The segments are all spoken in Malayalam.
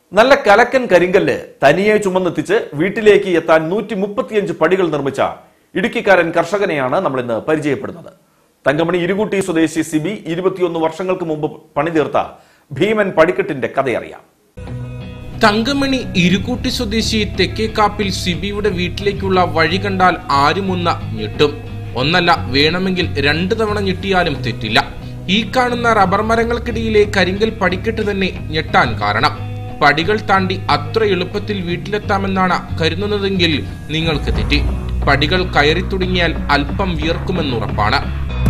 നല്ല കലക്കൻ കരിങ്കല്ല് തനിയെ ചുമന്നെത്തിച്ച് വീട്ടിലേക്ക് എത്താൻ നൂറ്റി മുപ്പത്തിയഞ്ച് പടികൾ നിർമ്മിച്ച ഇടുക്കിക്കാരൻ കർഷകനെയാണ് നമ്മൾ ഇന്ന് പരിചയപ്പെടുന്നത് തങ്കമണി ഇരുകൂട്ടി സ്വദേശി സിബി ഇരുപത്തിയൊന്ന് വർഷങ്ങൾക്ക് മുമ്പ് പണിതീർത്ത ഭീമൻ പടിക്കെട്ടിന്റെ കഥയറിയാം തങ്കമണി ഇരുകൂട്ടി സ്വദേശി തെക്കേക്കാപ്പിൽ സിബിയുടെ വീട്ടിലേക്കുള്ള വഴി കണ്ടാൽ ആരുമൊന്ന ഞെട്ടും ഒന്നല്ല വേണമെങ്കിൽ രണ്ടു തവണ ഞെട്ടിയാലും തെറ്റില്ല ഈ കാണുന്ന റബ്ബർ മരങ്ങൾക്കിടയിലെ കരിങ്കൽ പടിക്കെട്ട് തന്നെ ഞെട്ടാൻ കാരണം പടികൾ താണ്ടി അത്ര എളുപ്പത്തിൽ വീട്ടിലെത്താമെന്നാണ് കരുതുന്നതെങ്കിൽ നിങ്ങൾക്ക് തെറ്റി പടികൾ കയറി തുടങ്ങിയാൽ അല്പം വിയർക്കുമെന്നുറപ്പാണ്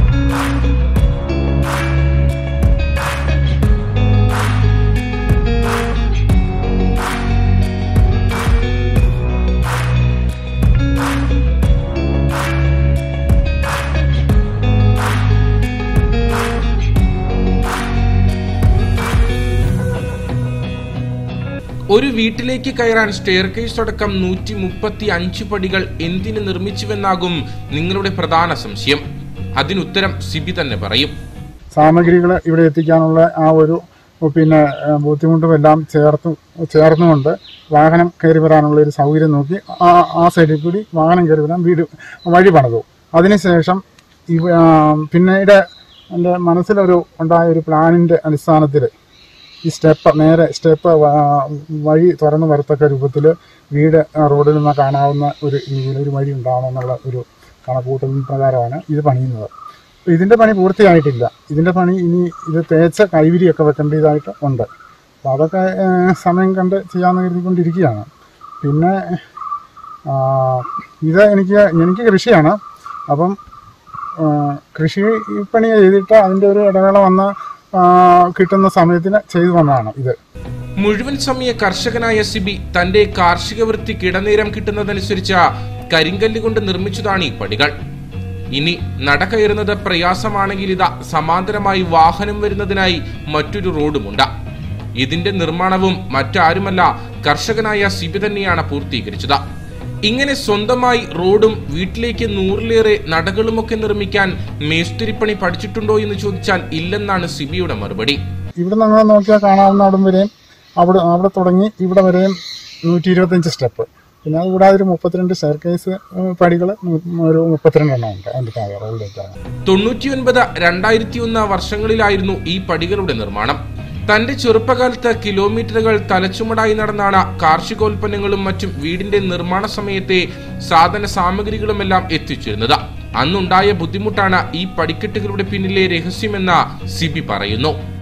ഒരു വീട്ടിലേക്ക് കയറാൻ സ്റ്റെയർ കേസ് അടക്കം നൂറ്റി മുപ്പത്തി അഞ്ച് പടികൾ എന്തിന് നിർമ്മിച്ചുവെന്നാകും നിങ്ങളുടെ പ്രധാന സംശയം അതിനുത്തരം സിബി തന്നെ പറയും സാമഗ്രികൾ ഇവിടെ എത്തിക്കാനുള്ള ആ ഒരു പിന്നെ ഏഹ്, ബുദ്ധിമുട്ടും എല്ലാം ചേർത്ത് ചേർന്നുകൊണ്ട് വാഹനം കയറി വരാനുള്ള ഒരു സൗകര്യം നോക്കി ആ ആ സൈഡിൽ കൂടി വാഹനം കയറി വരാൻ വീട് വഴി പണിതു അതിനുശേഷം ഇവ ആ, പിന്നീട് എൻ്റെ മനസ്സിലൊരു ഉണ്ടായ ഒരു പ്ലാനിൻ്റെ അടിസ്ഥാനത്തിൽ ഈ സ്റ്റെപ്പ് നേരെ സ്റ്റെപ്പ് വഴി തുറന്നു വരത്തക്ക രൂപത്തിൽ വീട് ആ റോഡിൽ നിന്ന് കാണാവുന്ന ഒരു രീതിയിൽ ഒരു വഴി ഉണ്ടാവണമെന്നുള്ള ഒരു കണക്കൂട്ടൽ പ്രകാരമാണ് ഇത് പണിയുന്നത് അപ്പോൾ ഇതിൻ്റെ പണി പൂർത്തിയായിട്ടില്ല ഇതിൻ്റെ പണി ഇനി ഇത് തേച്ച കൈവിരിയൊക്കെ വെക്കേണ്ടതായിട്ട് ഉണ്ട് അപ്പോൾ അതൊക്കെ ഏഹ്, സമയം കണ്ട് ചെയ്യാമെന്ന് കരുതിക്കൊണ്ടിരിക്കുകയാണ് പിന്നെ ആ, ഇത് എനിക്ക് എനിക്ക് കൃഷിയാണ് അപ്പം ആ, കൃഷി പണി ചെയ്തിട്ട് അതിൻ്റെ ഒരു ഇടവേള വന്ന ആ, കിട്ടുന്ന സമയത്തിന് ചെയ്തു വന്നതാണ് ഇത് മുഴുവൻ സമയ കർഷകനായ സിബി തന്റെ കാർഷിക വൃത്തി കിടനേരം കിട്ടുന്നതനുസരിച്ച് കരിങ്കല്ല് കൊണ്ട് നിർമ്മിച്ചതാണ് ഈ പടികൾ ഇനി നട കയറുന്നത് പ്രയാസമാണെങ്കിൽ ഇതാ സമാന്തരമായി വാഹനം വരുന്നതിനായി മറ്റൊരു റോഡുമുണ്ട് ഇതിന്റെ നിർമ്മാണവും മറ്റാരുമല്ല കർഷകനായ സിബി തന്നെയാണ് പൂർത്തീകരിച്ചത് ഇങ്ങനെ സ്വന്തമായി റോഡും വീട്ടിലേക്ക് നൂറിലേറെ നടകളുമൊക്കെ നിർമ്മിക്കാൻ മേസ്തിരിപ്പണി പഠിച്ചിട്ടുണ്ടോ എന്ന് ചോദിച്ചാൽ ഇല്ലെന്നാണ് സിബിയുടെ മറുപടി ഇവിടെ നമ്മൾ നോക്കിയാൽ കാണാവുന്ന അവിടം വരെയും അവിടെ അവിടെ തുടങ്ങി ഇവിടെ വരെയും നൂറ്റി ഇരുപത്തഞ്ച് സ്റ്റെപ്പ് പിന്നെ അത് കൂടാതെ ഒരു മുപ്പത്തിരണ്ട് സ്റ്റെയർ കേസ് പടികൾ ഒരു മുപ്പത്തിരണ്ടെണ്ണം ഉണ്ട് അതിൻ്റെ താഴെ റോഡിലേക്ക് തൊണ്ണൂറ്റിയൊൻപത് രണ്ടായിരത്തി ഒന്ന് വർഷങ്ങളിലായിരുന്നു ഈ പടികളുടെ നിർമ്മാണം തന്റെ ചെറുപ്പകാലത്ത് കിലോമീറ്ററുകൾ തലച്ചുമടായി നടന്നാണ് കാർഷികോൽപ്പന്നങ്ങളും മറ്റും വീടിന്റെ നിർമ്മാണ സമയത്തെ സാധന സാമഗ്രികളുമെല്ലാം എത്തിച്ചിരുന്നത് അന്നുണ്ടായ ബുദ്ധിമുട്ടാണ് ഈ പടിക്കെട്ടുകളുടെ പിന്നിലെ രഹസ്യമെന്ന് സിബി പറയുന്നു